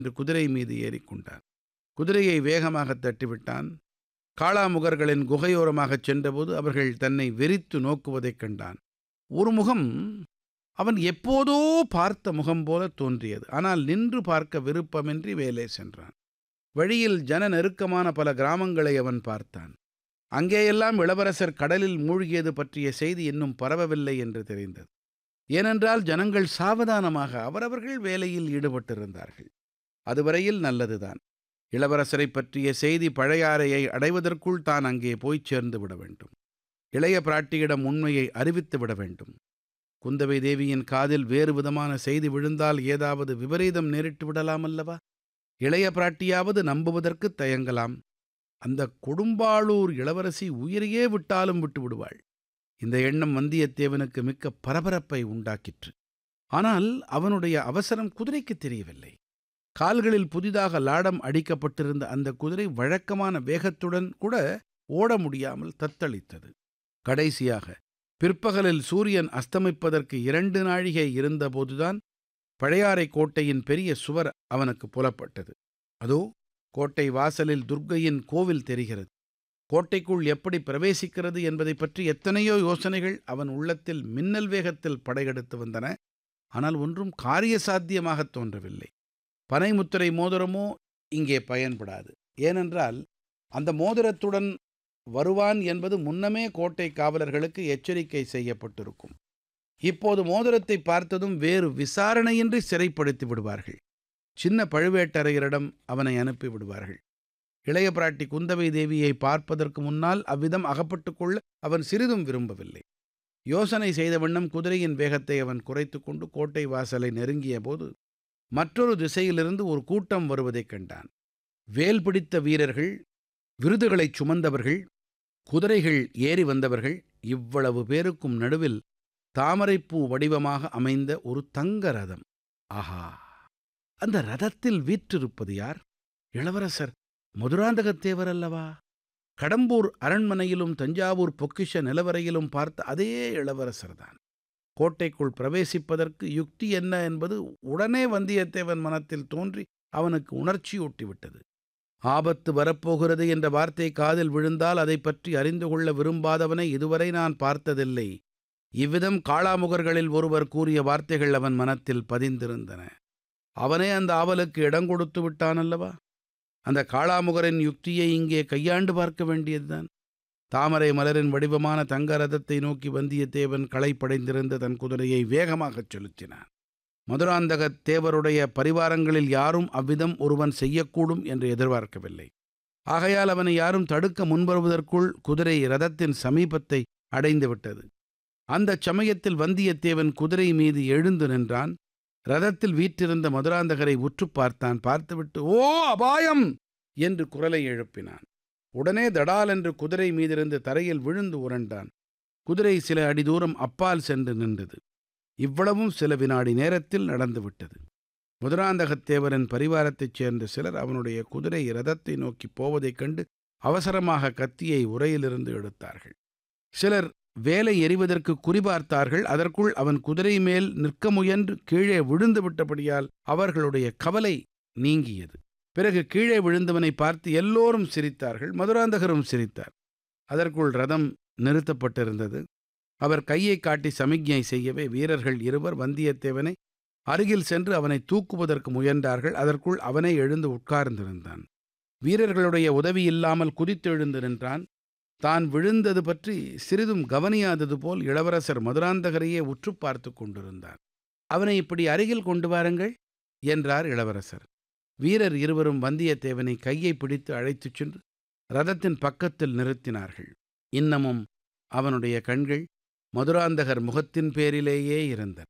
என்று குதிரை மீது ஏறிக்கொண்டான் குதிரையை வேகமாக தட்டிவிட்டான் காளாமுகர்களின் குகையோரமாகச் சென்றபோது அவர்கள் தன்னை வெறித்து நோக்குவதைக் கண்டான் ஒரு முகம் அவன் எப்போதோ பார்த்த முகம் போல தோன்றியது ஆனால் நின்று பார்க்க விருப்பமின்றி வேலே சென்றான் வழியில் ஜன நெருக்கமான பல கிராமங்களை அவன் பார்த்தான் அங்கேயெல்லாம் இளவரசர் கடலில் மூழ்கியது பற்றிய செய்தி இன்னும் பரவவில்லை என்று தெரிந்தது ஏனென்றால் ஜனங்கள் சாவதானமாக அவரவர்கள் வேலையில் ஈடுபட்டிருந்தார்கள் அதுவரையில் நல்லதுதான் இளவரசரை பற்றிய செய்தி பழையாறையை அடைவதற்குள் தான் அங்கே போய்ச் சேர்ந்து விட வேண்டும் இளைய பிராட்டியிடம் உண்மையை அறிவித்து விட வேண்டும் குந்தவை தேவியின் காதில் வேறு விதமான செய்தி விழுந்தால் ஏதாவது விபரீதம் நேரிட்டு விடலாம் அல்லவா இளைய பிராட்டியாவது நம்புவதற்கு தயங்கலாம் அந்த கொடும்பாளூர் இளவரசி உயிரையே விட்டாலும் விட்டு விடுவாள் இந்த எண்ணம் வந்தியத்தேவனுக்கு மிக்க பரபரப்பை உண்டாக்கிற்று ஆனால் அவனுடைய அவசரம் குதிரைக்கு தெரியவில்லை கால்களில் புதிதாக லாடம் அடிக்கப்பட்டிருந்த அந்த குதிரை வழக்கமான வேகத்துடன் கூட ஓட முடியாமல் தத்தளித்தது கடைசியாக பிற்பகலில் சூரியன் அஸ்தமிப்பதற்கு இரண்டு நாழிகை இருந்தபோதுதான் பழையாறை கோட்டையின் பெரிய சுவர் அவனுக்கு புலப்பட்டது அதோ கோட்டை வாசலில் துர்க்கையின் கோவில் தெரிகிறது கோட்டைக்குள் எப்படி பிரவேசிக்கிறது என்பதை பற்றி எத்தனையோ யோசனைகள் அவன் உள்ளத்தில் மின்னல் வேகத்தில் படையெடுத்து வந்தன ஆனால் ஒன்றும் காரிய சாத்தியமாகத் தோன்றவில்லை பனைமுத்திரை மோதிரமோ இங்கே பயன்படாது ஏனென்றால் அந்த மோதிரத்துடன் வருவான் என்பது முன்னமே கோட்டை காவலர்களுக்கு எச்சரிக்கை செய்யப்பட்டிருக்கும் இப்போது மோதிரத்தை பார்த்ததும் வேறு விசாரணையின்றி சிறைப்படுத்தி விடுவார்கள் சின்ன பழுவேட்டரையரிடம் அவனை அனுப்பி விடுவார்கள் இளைய பிராட்டி குந்தவை தேவியை பார்ப்பதற்கு முன்னால் அவ்விதம் அகப்பட்டுக் கொள்ள அவன் சிறிதும் விரும்பவில்லை யோசனை செய்த வண்ணம் குதிரையின் வேகத்தை அவன் குறைத்து கொண்டு கோட்டை வாசலை நெருங்கிய போது மற்றொரு திசையிலிருந்து ஒரு கூட்டம் வருவதைக் கண்டான் வேல் பிடித்த வீரர்கள் விருதுகளைச் சுமந்தவர்கள் குதிரைகள் ஏறி வந்தவர்கள் இவ்வளவு பேருக்கும் நடுவில் தாமரைப்பூ வடிவமாக அமைந்த ஒரு தங்க ரதம் ஆஹா அந்த ரதத்தில் வீற்றிருப்பது யார் இளவரசர் மதுராந்தகத்தேவர் அல்லவா கடம்பூர் அரண்மனையிலும் தஞ்சாவூர் பொக்கிஷ நிலவரையிலும் பார்த்த அதே இளவரசர்தான் கோட்டைக்குள் பிரவேசிப்பதற்கு யுக்தி என்ன என்பது உடனே வந்தியத்தேவன் மனத்தில் தோன்றி அவனுக்கு உணர்ச்சியூட்டிவிட்டது ஆபத்து வரப்போகிறது என்ற வார்த்தை காதில் விழுந்தால் அதை பற்றி அறிந்து கொள்ள விரும்பாதவனை இதுவரை நான் பார்த்ததில்லை இவ்விதம் காளாமுகர்களில் ஒருவர் கூறிய வார்த்தைகள் அவன் மனத்தில் பதிந்திருந்தன அவனே அந்த ஆவலுக்கு இடம் கொடுத்து விட்டான் அல்லவா அந்த காளாமுகரின் யுக்தியை இங்கே கையாண்டு பார்க்க வேண்டியதுதான் தாமரை மலரின் வடிவமான தங்க ரதத்தை நோக்கி வந்தியத்தேவன் களைப்படைந்திருந்த தன் குதிரையை வேகமாகச் செலுத்தினான் மதுராந்தகத் தேவருடைய பரிவாரங்களில் யாரும் அவ்விதம் ஒருவன் செய்யக்கூடும் என்று எதிர்பார்க்கவில்லை ஆகையால் அவனை யாரும் தடுக்க முன்வருவதற்குள் குதிரை ரதத்தின் சமீபத்தை அடைந்து விட்டது அந்தச் சமயத்தில் வந்தியத்தேவன் குதிரை மீது எழுந்து நின்றான் ரதத்தில் வீற்றிருந்த மதுராந்தகரை உற்று பார்த்தான் பார்த்துவிட்டு ஓ அபாயம் என்று குரலை எழுப்பினான் உடனே தடால் என்று குதிரை மீதிருந்து தரையில் விழுந்து உரண்டான் குதிரை சில அடி தூரம் அப்பால் சென்று நின்றது இவ்வளவும் சில வினாடி நேரத்தில் நடந்துவிட்டது முதராந்தகத்தேவரின் பரிவாரத்தைச் சேர்ந்த சிலர் அவனுடைய குதிரை ரதத்தை நோக்கி போவதைக் கண்டு அவசரமாக கத்தியை உரையிலிருந்து எடுத்தார்கள் சிலர் வேலை எறிவதற்கு குறிபார்த்தார்கள் அதற்குள் அவன் குதிரை மேல் நிற்க முயன்று கீழே விழுந்து விட்டபடியால் அவர்களுடைய கவலை நீங்கியது பிறகு கீழே விழுந்தவனை பார்த்து எல்லோரும் சிரித்தார்கள் மதுராந்தகரும் சிரித்தார் அதற்குள் ரதம் நிறுத்தப்பட்டிருந்தது அவர் கையை காட்டி சமிக்ஞை செய்யவே வீரர்கள் இருவர் வந்தியத்தேவனை அருகில் சென்று அவனை தூக்குவதற்கு முயன்றார்கள் அதற்குள் அவனை எழுந்து உட்கார்ந்திருந்தான் வீரர்களுடைய உதவி இல்லாமல் குதித்தெழுந்து நின்றான் தான் விழுந்தது பற்றி சிறிதும் கவனியாதது போல் இளவரசர் மதுராந்தகரையே உற்று பார்த்து கொண்டிருந்தார் அவனை இப்படி அருகில் கொண்டு வாருங்கள் என்றார் இளவரசர் வீரர் இருவரும் வந்தியத்தேவனை கையை பிடித்து அழைத்துச் சென்று ரதத்தின் பக்கத்தில் நிறுத்தினார்கள் இன்னமும் அவனுடைய கண்கள் மதுராந்தகர் முகத்தின் பேரிலேயே இருந்தன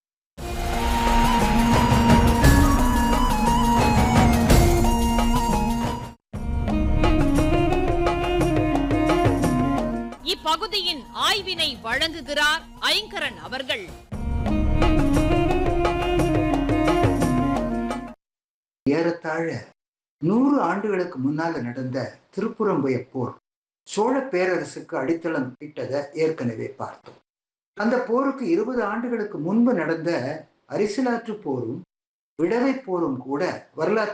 இப்பகுதியின் ஆய்வினை வழங்குகிறார் ஐங்கரன் அவர்கள் ஏறத்தாழ நூறு ஆண்டுகளுக்கு முன்னால நடந்த திருப்புறம்புய போர் சோழ பேரரசுக்கு அடித்தளம் இட்டதை ஏற்கனவே பார்த்தோம் அந்த போருக்கு இருபது ஆண்டுகளுக்கு முன்பு நடந்த அரிசிலாற்று போரும் விடவை போரும் கூட வரலாற்று